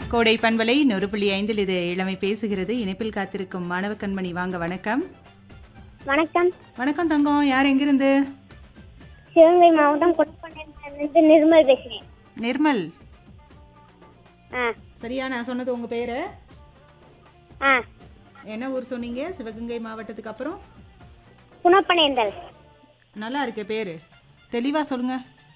கோடை பண்பலை நூறு புள்ளி ஐந்தில் இது இளமை பேசுகிறது இணைப்பில் காத்திருக்கும் மாணவ கண்மணி வாங்க வணக்கம் வணக்கம் வணக்கம் தங்கம் யார் எங்கிருந்து சிவகங்கை மாவட்டம் கொட்டப்பண்ணிலிருந்து நிர்மல் பேசுகிறேன் நிர்மல் ஆ சரியா நான் சொன்னது உங்க பேரு ஆ என்ன ஊர் சொன்னீங்க சிவகங்கை மாவட்டத்துக்கு அப்புறம் குணப்பனேந்தல் நல்லா இருக்கே பேரு தெளிவா சொல்லுங்க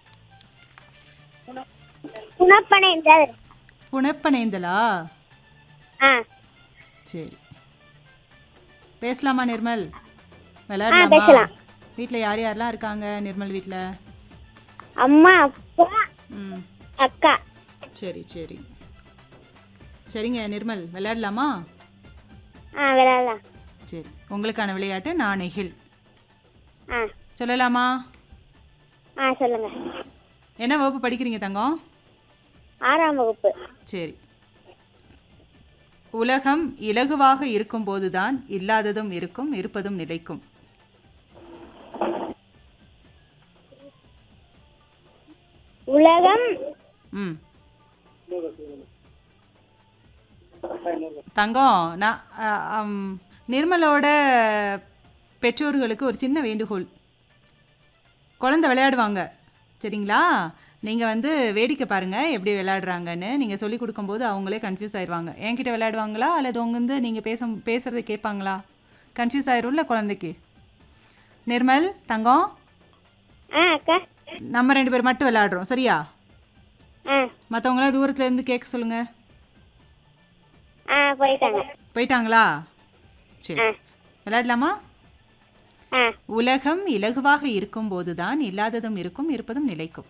குணப்பனேந்தல் புனப்பனேந்தலா ஆ சரி பேசலாமா நிர்மல் ஆ விளையாடலாமா பேசலாம் வீட்டில் யார் யாரெல்லாம் இருக்காங்க நிர்மல் வீட்டில் அம்மா அப்பா ம் அக்கா சரி சரி சரிங்க நிர்மல் விளையாடலாமா ஆ விளையாடலாம் சரி உங்களுக்கான விளையாட்டு நான் நெகில் ஆ சொல்லலாமா ஆ சொல்லுங்க என்ன வகுப்பு படிக்கிறீங்க தங்கம் ஆறாம் வகுப்பு சரி உலகம் இலகுவாக இருக்கும்போதுதான் இல்லாததும் இருக்கும் இருப்பதும் நிலைக்கும் உலகம் ம் தங்கம் நான் அ, அம், நிர்மலோட பெற்றோர்களுக்கு ஒரு சின்ன வேண்டுகோள் குழந்தை விளையாடுவாங்க சரிங்களா நீங்கள் வந்து வேடிக்கை பாருங்கள் எப்படி விளையாடுறாங்கன்னு நீங்கள் சொல்லி கொடுக்கும்போது அவங்களே கன்ஃபியூஸ் ஆயிடுவாங்க என்கிட்ட விளையாடுவாங்களா அல்லது உங்க வந்து நீங்கள் பேச பேசுகிறத கேட்பாங்களா கன்ஃபியூஸ் ஆயிரும்ல குழந்தைக்கு நிர்மல் தங்கம் ஆ அக்கா நம்ம ரெண்டு பேர் மட்டும் விளையாடுறோம் சரியா ஆ மற்றவங்களாம் தூரத்துல இருந்து கேட்க சொல்லுங்க ஆ போயிட்டாங்க போயிட்டாங்களா சரி ஆ விளையாடலாமா ஆ உலகம் இலகுவாக இருக்கும்போதுதான் இல்லாததும் இருக்கும் இருப்பதும் நிலைக்கும்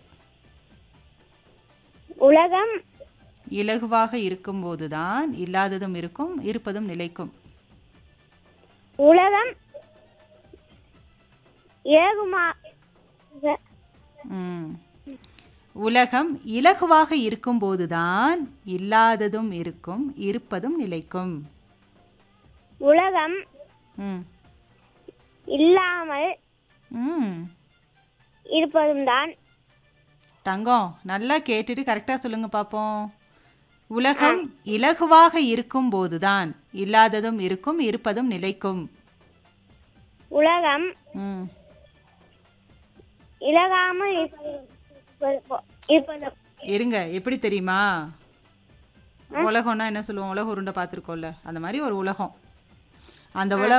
உலகம் இலகுவாக இருக்கும்போதுதான் இல்லாததும் இருக்கும் இருப்பதும் நிலைக்கும் உலகம் ஏகுமா ம். உலகம் இலகுவாக இருக்கும்போதுதான் இல்லாததும் இருக்கும் இருப்பதும் நிலைக்கும் உலகம் ம் இல்லாமல் ம் இருப்பதும் தான் தங்கம் நல்லா கேட்டுட்டு கரெக்டாக சொல்லுங்க பார்ப்போம் உலகம் இலகுவாக இருக்கும்போதுதான் இல்லாததும் இருக்கும் இருப்பதும் நிலைக்கும் உலகம் ம் இலகாமல் இருப்பது- இருப்பதும் இருங்க எப்படி தெரியுமா உலகம்னா என்ன சொல்லுவோம் உலக உருண்டை பார்த்துருக்கோம்ல அந்த மாதிரி ஒரு உலகம் அந்த உலகம்